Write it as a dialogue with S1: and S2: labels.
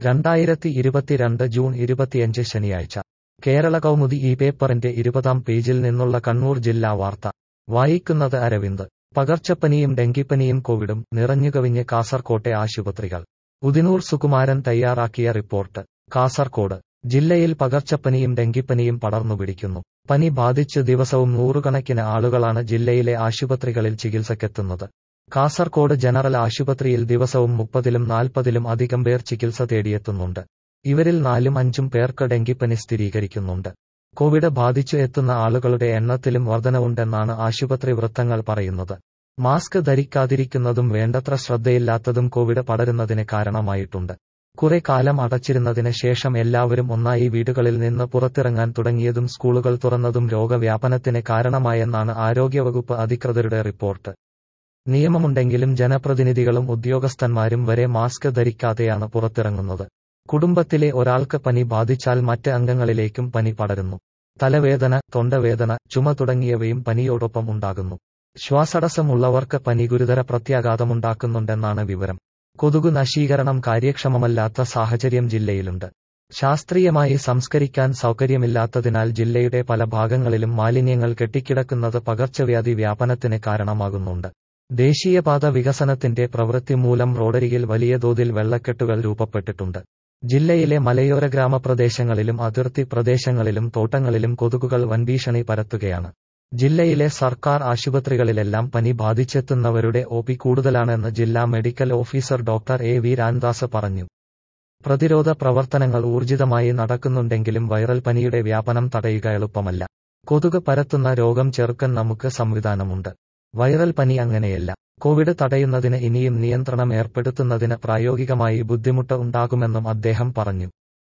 S1: രണ്ടായിരത്തി ഇരുപത്തിരണ്ട് ജൂൺ ഇരുപത്തിയഞ്ച് ശനിയാഴ്ച കേരള കൗമുദി ഈ പേപ്പറിന്റെ ഇരുപതാം പേജിൽ നിന്നുള്ള കണ്ണൂർ ജില്ലാ വാർത്ത വായിക്കുന്നത് അരവിന്ദ് പകർച്ചപ്പനിയും ഡെങ്കിപ്പനിയും കോവിഡും നിറഞ്ഞുകവിഞ്ഞ് കാസർകോട്ടെ ആശുപത്രികൾ ഉദിനൂർ സുകുമാരൻ തയ്യാറാക്കിയ റിപ്പോർട്ട് കാസർകോട് ജില്ലയിൽ പകർച്ചപ്പനിയും ഡെങ്കിപ്പനിയും പടർന്നുപിടിക്കുന്നു പനി ബാധിച്ച് ദിവസവും നൂറുകണക്കിന് ആളുകളാണ് ജില്ലയിലെ ആശുപത്രികളിൽ ചികിത്സക്കെത്തുന്നത് കാസർകോട് ജനറൽ ആശുപത്രിയിൽ ദിവസവും മുപ്പതിലും നാൽപ്പതിലും അധികം പേർ ചികിത്സ തേടിയെത്തുന്നുണ്ട് ഇവരിൽ നാലും അഞ്ചും പേർക്ക് ഡെങ്കിപ്പനി സ്ഥിരീകരിക്കുന്നുണ്ട് കോവിഡ് ബാധിച്ചു എത്തുന്ന ആളുകളുടെ എണ്ണത്തിലും വർധനവുണ്ടെന്നാണ് ആശുപത്രി വൃത്തങ്ങൾ പറയുന്നത് മാസ്ക് ധരിക്കാതിരിക്കുന്നതും വേണ്ടത്ര ശ്രദ്ധയില്ലാത്തതും കോവിഡ് പടരുന്നതിന് കാരണമായിട്ടുണ്ട് കുറെ കാലം അടച്ചിരുന്നതിന് ശേഷം എല്ലാവരും ഒന്നായി വീടുകളിൽ നിന്ന് പുറത്തിറങ്ങാൻ തുടങ്ങിയതും സ്കൂളുകൾ തുറന്നതും രോഗവ്യാപനത്തിന് കാരണമായെന്നാണ് ആരോഗ്യവകുപ്പ് അധികൃതരുടെ റിപ്പോർട്ട് നിയമമുണ്ടെങ്കിലും ജനപ്രതിനിധികളും ഉദ്യോഗസ്ഥന്മാരും വരെ മാസ്ക് ധരിക്കാതെയാണ് പുറത്തിറങ്ങുന്നത് കുടുംബത്തിലെ ഒരാൾക്ക് പനി ബാധിച്ചാൽ മറ്റ് അംഗങ്ങളിലേക്കും പനി പടരുന്നു തലവേദന തൊണ്ടവേദന ചുമ തുടങ്ങിയവയും പനിയോടൊപ്പം ഉണ്ടാകുന്നു ശ്വാസടസ്സമുള്ളവർക്ക് പനി ഗുരുതര പ്രത്യാഘാതമുണ്ടാക്കുന്നുണ്ടെന്നാണ് വിവരം കൊതുകു നശീകരണം കാര്യക്ഷമമല്ലാത്ത സാഹചര്യം ജില്ലയിലുണ്ട് ശാസ്ത്രീയമായി സംസ്കരിക്കാൻ സൗകര്യമില്ലാത്തതിനാൽ ജില്ലയുടെ പല ഭാഗങ്ങളിലും മാലിന്യങ്ങൾ കെട്ടിക്കിടക്കുന്നത് പകർച്ചവ്യാധി വ്യാപനത്തിന് കാരണമാകുന്നുണ്ട് ദേശീയപാത വികസനത്തിന്റെ പ്രവൃത്തി മൂലം റോഡരികിൽ വലിയ തോതിൽ വെള്ളക്കെട്ടുകൾ രൂപപ്പെട്ടിട്ടുണ്ട് ജില്ലയിലെ മലയോര ഗ്രാമപ്രദേശങ്ങളിലും അതിർത്തി പ്രദേശങ്ങളിലും തോട്ടങ്ങളിലും കൊതുകുകൾ വൻഭീഷണി പരത്തുകയാണ് ജില്ലയിലെ സർക്കാർ ആശുപത്രികളിലെല്ലാം പനി ബാധിച്ചെത്തുന്നവരുടെ ഒ പി കൂടുതലാണെന്ന് ജില്ലാ medical officer doctor A V Ramdas പറഞ്ഞു പ്രതിരോധ പ്രവർത്തനങ്ങൾ ഊർജിതമായി നടക്കുന്നുണ്ടെങ്കിലും വൈറൽ പനിയുടെ വ്യാപനം തടയുക എളുപ്പമല്ല കൊതുക് പരത്തുന്ന രോഗം ചെറുക്കാൻ നമുക്ക് സംവിധാനമുണ്ട് വൈറൽ പനി അങ്ങനെയല്ല കോവിഡ് തടയുന്നതിന് ഇനിയും നിയന്ത്രണം ഏർപ്പെടുത്തുന്നതിന് പ്രായോഗികമായി ബുദ്ധിമുട്ട് ഉണ്ടാകുമെന്നും അദ്ദേഹം പറഞ്ഞു